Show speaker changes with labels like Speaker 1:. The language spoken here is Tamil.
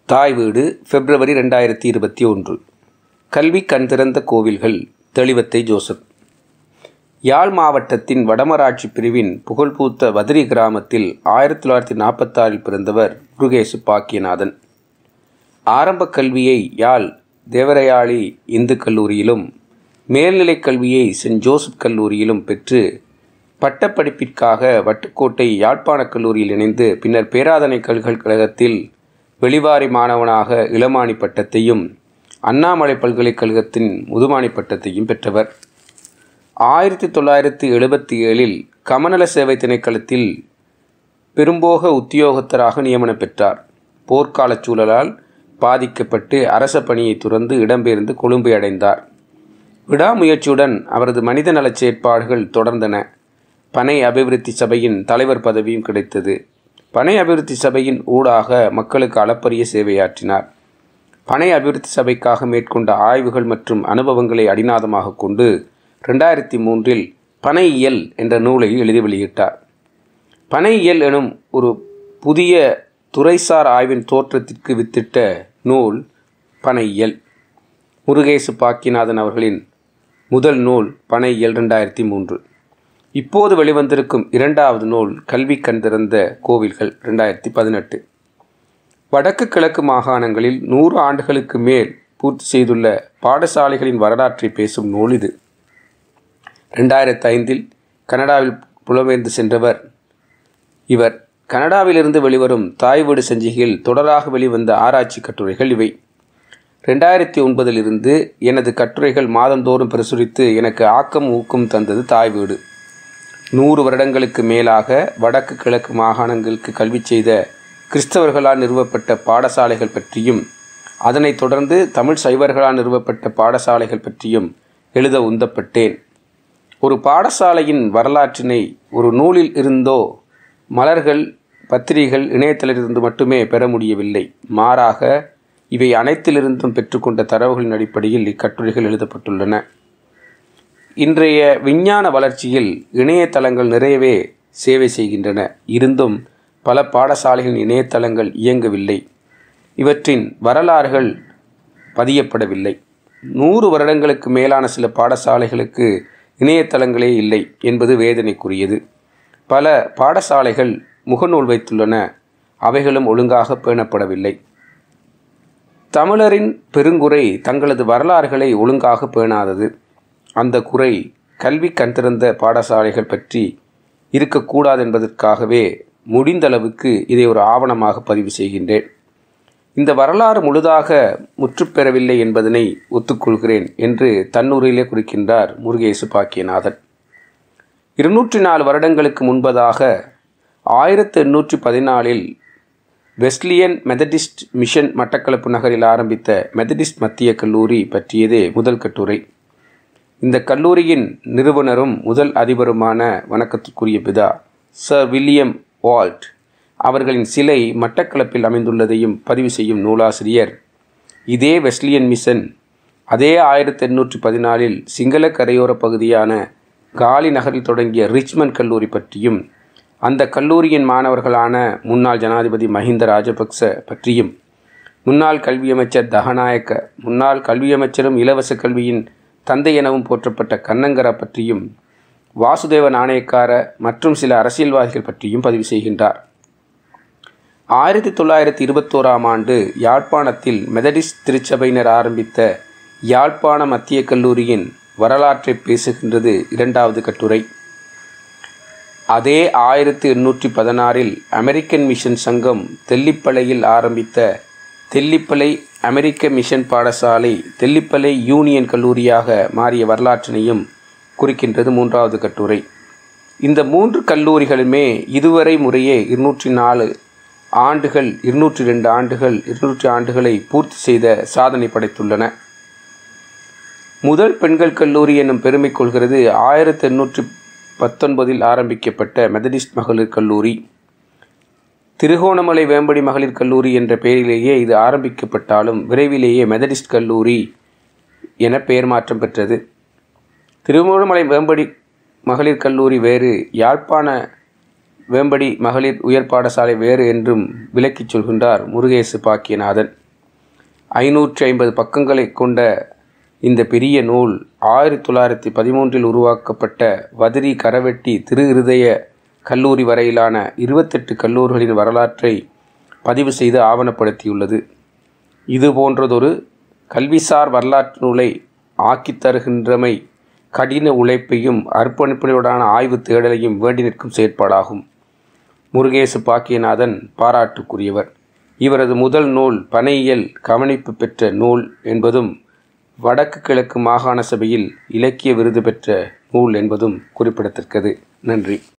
Speaker 1: தாய் வீடு பிப்ரவரி ரெண்டாயிரத்தி இருபத்தி ஒன்று கல்வி கண் திறந்த கோவில்கள் தெளிவத்தை ஜோசப் யாழ் மாவட்டத்தின் வடமராட்சி பிரிவின் புகழ்பூத்த வதிரி கிராமத்தில் ஆயிரத்தி தொள்ளாயிரத்தி நாற்பத்தாறில் பிறந்தவர் முருகேசு பாக்கியநாதன் ஆரம்ப கல்வியை யாழ் தேவரையாளி இந்து கல்லூரியிலும் மேல்நிலைக் கல்வியை சென்ட் ஜோசப் கல்லூரியிலும் பெற்று பட்டப்படிப்பிற்காக வட்டுக்கோட்டை யாழ்ப்பாணக் கல்லூரியில் இணைந்து பின்னர் பேராதனை பல்கலைக்கழகத்தில் வெளிவாரி மாணவனாக இளமானி பட்டத்தையும் அண்ணாமலை பல்கலைக்கழகத்தின் முதுமானி பட்டத்தையும் பெற்றவர் ஆயிரத்தி தொள்ளாயிரத்தி எழுபத்தி ஏழில் கமநல சேவை திணைக்களத்தில் பெரும்போக உத்தியோகத்தராக நியமனம் பெற்றார் போர்க்காலச் சூழலால் பாதிக்கப்பட்டு அரச பணியை துறந்து இடம்பெயர்ந்து கொழும்பை அடைந்தார் விடாமுயற்சியுடன் அவரது மனித நலச் செயற்பாடுகள் தொடர்ந்தன பனை அபிவிருத்தி சபையின் தலைவர் பதவியும் கிடைத்தது பனை அபிவிருத்தி சபையின் ஊடாக மக்களுக்கு அளப்பரிய சேவையாற்றினார் பனை அபிவிருத்தி சபைக்காக மேற்கொண்ட ஆய்வுகள் மற்றும் அனுபவங்களை அடிநாதமாக கொண்டு ரெண்டாயிரத்தி மூன்றில் பனையியல் என்ற நூலை எழுதி வெளியிட்டார் பனையியல் எனும் ஒரு புதிய துறைசார் ஆய்வின் தோற்றத்திற்கு வித்திட்ட நூல் பனையியல் முருகேசு பாக்கியநாதன் அவர்களின் முதல் நூல் பனையியல் ரெண்டாயிரத்தி மூன்று இப்போது வெளிவந்திருக்கும் இரண்டாவது நூல் கல்வி கண் திறந்த கோவில்கள் ரெண்டாயிரத்தி பதினெட்டு வடக்கு கிழக்கு மாகாணங்களில் நூறு ஆண்டுகளுக்கு மேல் பூர்த்தி செய்துள்ள பாடசாலைகளின் வரலாற்றை பேசும் நூல் இது ரெண்டாயிரத்தி ஐந்தில் கனடாவில் புலம்பெயர்ந்து சென்றவர் இவர் கனடாவிலிருந்து வெளிவரும் தாய் வீடு சஞ்சிகையில் தொடராக வெளிவந்த ஆராய்ச்சி கட்டுரைகள் இவை ரெண்டாயிரத்தி ஒன்பதிலிருந்து எனது கட்டுரைகள் மாதந்தோறும் பிரசுரித்து எனக்கு ஆக்கம் ஊக்கம் தந்தது தாய் வீடு நூறு வருடங்களுக்கு மேலாக வடக்கு கிழக்கு மாகாணங்களுக்கு கல்வி செய்த கிறிஸ்தவர்களால் நிறுவப்பட்ட பாடசாலைகள் பற்றியும் அதனைத் தொடர்ந்து தமிழ் சைவர்களால் நிறுவப்பட்ட பாடசாலைகள் பற்றியும் எழுத உந்தப்பட்டேன் ஒரு பாடசாலையின் வரலாற்றினை ஒரு நூலில் இருந்தோ மலர்கள் பத்திரிகைகள் இணையதளத்திலிருந்து மட்டுமே பெற முடியவில்லை மாறாக இவை அனைத்திலிருந்தும் பெற்றுக்கொண்ட தரவுகளின் அடிப்படையில் இக்கட்டுரைகள் எழுதப்பட்டுள்ளன இன்றைய விஞ்ஞான வளர்ச்சியில் இணையதளங்கள் நிறையவே சேவை செய்கின்றன இருந்தும் பல பாடசாலைகளின் இணையதளங்கள் இயங்கவில்லை இவற்றின் வரலாறுகள் பதியப்படவில்லை நூறு வருடங்களுக்கு மேலான சில பாடசாலைகளுக்கு இணையதளங்களே இல்லை என்பது வேதனைக்குரியது பல பாடசாலைகள் முகநூல் வைத்துள்ளன அவைகளும் ஒழுங்காக பேணப்படவில்லை தமிழரின் பெருங்குறை தங்களது வரலாறுகளை ஒழுங்காக பேணாதது அந்த குறை கல்வி கண் திறந்த பாடசாலைகள் பற்றி இருக்கக்கூடாது என்பதற்காகவே முடிந்தளவுக்கு இதை ஒரு ஆவணமாக பதிவு செய்கின்றேன் இந்த வரலாறு முழுதாக முற்றுப்பெறவில்லை என்பதனை ஒத்துக்கொள்கிறேன் என்று தன்னுரையிலே குறிக்கின்றார் முருகேசு பாக்கியநாதன் இருநூற்றி நாலு வருடங்களுக்கு முன்பதாக ஆயிரத்து எண்ணூற்றி பதினாலில் வெஸ்லியன் மெதடிஸ்ட் மிஷன் மட்டக்களப்பு நகரில் ஆரம்பித்த மெதடிஸ்ட் மத்திய கல்லூரி பற்றியதே முதல் கட்டுரை இந்த கல்லூரியின் நிறுவனரும் முதல் அதிபருமான வணக்கத்திற்குரிய பிதா சர் வில்லியம் வால்ட் அவர்களின் சிலை மட்டக்களப்பில் அமைந்துள்ளதையும் பதிவு செய்யும் நூலாசிரியர் இதே வெஸ்லியன் மிஷன் அதே ஆயிரத்தி எண்ணூற்றி பதினாலில் சிங்கள கரையோர பகுதியான காலி நகரில் தொடங்கிய ரிச்மண்ட் கல்லூரி பற்றியும் அந்த கல்லூரியின் மாணவர்களான முன்னாள் ஜனாதிபதி மஹிந்த ராஜபக்ச பற்றியும் முன்னாள் கல்வியமைச்சர் தகநாயக்க முன்னாள் கல்வியமைச்சரும் இலவச கல்வியின் தந்தை எனவும் போற்றப்பட்ட கண்ணங்கரா பற்றியும் வாசுதேவ நாணயக்கார மற்றும் சில அரசியல்வாதிகள் பற்றியும் பதிவு செய்கின்றார் ஆயிரத்தி தொள்ளாயிரத்தி இருபத்தோராம் ஆண்டு யாழ்ப்பாணத்தில் மெதடிஸ்ட் திருச்சபையினர் ஆரம்பித்த யாழ்ப்பாண மத்திய கல்லூரியின் வரலாற்றை பேசுகின்றது இரண்டாவது கட்டுரை அதே ஆயிரத்தி எண்ணூற்றி பதினாறில் அமெரிக்கன் மிஷன் சங்கம் தெல்லிப்பளையில் ஆரம்பித்த தெல்லிப்பளை அமெரிக்க மிஷன் பாடசாலை தெல்லிப்பளை யூனியன் கல்லூரியாக மாறிய வரலாற்றினையும் குறிக்கின்றது மூன்றாவது கட்டுரை இந்த மூன்று கல்லூரிகளுமே இதுவரை முறையே இருநூற்றி நாலு ஆண்டுகள் இருநூற்றி ரெண்டு ஆண்டுகள் இருநூற்றி ஆண்டுகளை பூர்த்தி செய்த சாதனை படைத்துள்ளன முதல் பெண்கள் கல்லூரி என்னும் பெருமை கொள்கிறது ஆயிரத்தி எண்ணூற்றி பத்தொன்பதில் ஆரம்பிக்கப்பட்ட மெதடிஸ்ட் மகளிர் கல்லூரி திருகோணமலை வேம்படி மகளிர் கல்லூரி என்ற பெயரிலேயே இது ஆரம்பிக்கப்பட்டாலும் விரைவிலேயே மெதடிஸ்ட் கல்லூரி என பெயர் மாற்றம் பெற்றது திருகோணமலை வேம்படி மகளிர் கல்லூரி வேறு யாழ்ப்பாண வேம்படி மகளிர் உயர் பாடசாலை வேறு என்றும் விளக்கிச் சொல்கின்றார் முருகேசு பாக்கியநாதன் ஐநூற்றி ஐம்பது பக்கங்களை கொண்ட இந்த பெரிய நூல் ஆயிரத்தி தொள்ளாயிரத்தி பதிமூன்றில் உருவாக்கப்பட்ட வதிரி கரவெட்டி திரு இருதய கல்லூரி வரையிலான இருபத்தெட்டு கல்லூரிகளின் வரலாற்றை பதிவு செய்து ஆவணப்படுத்தியுள்ளது இது போன்றதொரு கல்விசார் வரலாற்று நூலை ஆக்கித் தருகின்றமை கடின உழைப்பையும் அர்ப்பணிப்புடனான ஆய்வு தேடலையும் வேண்டி நிற்கும் செயற்பாடாகும் முருகேசு பாக்கியநாதன் பாராட்டுக்குரியவர் இவரது முதல் நூல் பனையியல் கவனிப்பு பெற்ற நூல் என்பதும் வடக்கு கிழக்கு மாகாண சபையில் இலக்கிய விருது பெற்ற நூல் என்பதும் குறிப்பிடத்தக்கது நன்றி